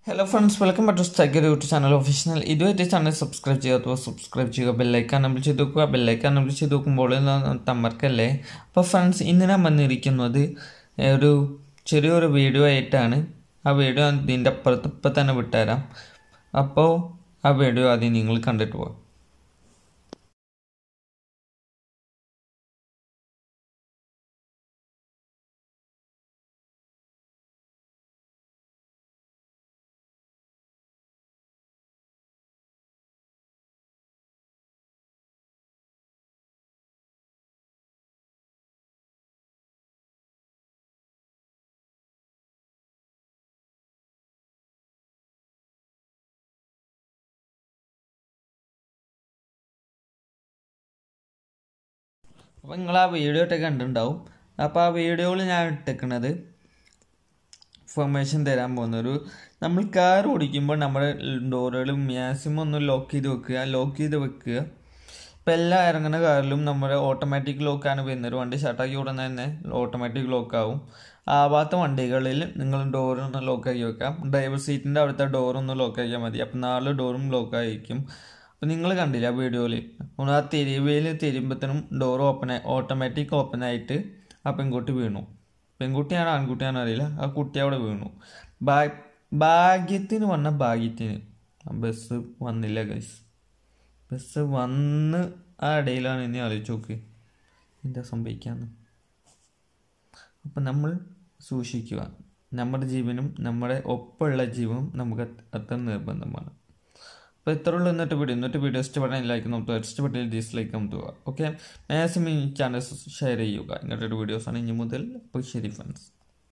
hello friends welcome back to സ്റ്റൈഗർ YouTube channel official ഇതുവരെ channel subscribe ചെയ്യാത്തവർ subscribe ചെയ്യുക ബെല്ലൈക്കാൻ നമ്പർ ചെയ്ത് നോക്കുക ബെല്ലൈക്കാൻ നമ്പർ ചെയ്ത് നോക്കുമ്പോൾ തമ്മർക്കല്ലേ അപ്പോൾ ഫ്രണ്ട്സ് ഇന്ന് ഞാൻ വന്നിരിക്കുന്നത് ഒരു ചെറിയൊരു വീഡിയോ ആയിട്ടാണ് ആ വീഡിയോ ഇതിൻ്റെ അപ്പുറത്ത് ഇപ്പം തന്നെ വിട്ടുതരാം അപ്പോൾ ആ വീഡിയോ ആദ്യം നിങ്ങൾ കണ്ടിട്ട് പോകാം അപ്പോൾ നിങ്ങൾ ആ വീഡിയോ ഇട്ടൊക്കെ കണ്ടിട്ടുണ്ടാവും അപ്പോൾ ആ വീഡിയോയിൽ ഞാൻ ഇട്ടേക്കണത് ഇൻഫർമേഷൻ തരാൻ പോകുന്ന ഒരു നമ്മൾ കാർ ഓടിക്കുമ്പോൾ നമ്മുടെ ഡോറുകൾ മാക്സിമം ഒന്ന് ലോക്ക് ചെയ്ത് വെക്കുക ലോക്ക് ചെയ്ത് വെക്കുക ഇപ്പോൾ എല്ലാ ഇറങ്ങുന്ന കാറിലും നമ്മുടെ ഓട്ടോമാറ്റിക് ലോക്കാണ് വരുന്നത് ഒരു വണ്ടി ഷട്ടാക്കി ഉടനെ തന്നെ ഓട്ടോമാറ്റിക് ലോക്കാവും ആവാത്ത വണ്ടികളിൽ നിങ്ങൾ ഡോറൊന്ന് ലോക്കാക്കി വെക്കാം ഡ്രൈവർ സീറ്റിൻ്റെ അവിടുത്തെ ഡോറൊന്ന് ലോക്കാക്കിയാൽ മതി അപ്പം നാല് ഡോറും ലോക്കായിരിക്കും അപ്പം നിങ്ങൾ കണ്ടില്ല ആ വീഡിയോയിൽ നമ്മൾ ആ തെരുവയിൽ തിരുമ്പത്തിനും ഡോർ ഓപ്പൺ ഓട്ടോമാറ്റിക് ഓപ്പൺ ആയിട്ട് ആ പെൺകുട്ടി വീണു പെൺകുട്ടിയാണോ ആൺകുട്ടിയാണോ അറിയില്ല ആ കുട്ടി അവിടെ വീണു ഭാ ഭാഗ്യത്തിന് വന്ന ഭാഗ്യത്തിന് ബസ് വന്നില്ല ഗൈസ് ബസ് വന്ന് ആ ഇടയിലാണ് ഇനി ആലോചിച്ച് നോക്ക് എന്താ സംഭവിക്കാന്ന് അപ്പം നമ്മൾ സൂക്ഷിക്കുക നമ്മുടെ ജീവനും നമ്മുടെ ഒപ്പമുള്ള ജീവനും നമുക്ക് അത്ര നിർബന്ധമാണ് അപ്പോൾ ഇത്ര ഉള്ളൂ ഇന്നത്തെ വീഡിയോ ഇന്നത്തെ വീഡിയോ ഇഷ്ടപ്പെടാൻ ലൈക്ക് നമുക്ക് ഇഷ്ടപ്പെട്ടാൽ ഡിസ്ലൈക്ക് നമുക്ക് ഓക്കെ മാക്സിമം ഈ ചാനൽ ഷെയർ ചെയ്യുക ഇങ്ങനത്തെ വീഡിയോസാണ് ഇനി മുതൽ അപ്പോൾ ശരി ഫ്രണ്ട്സ്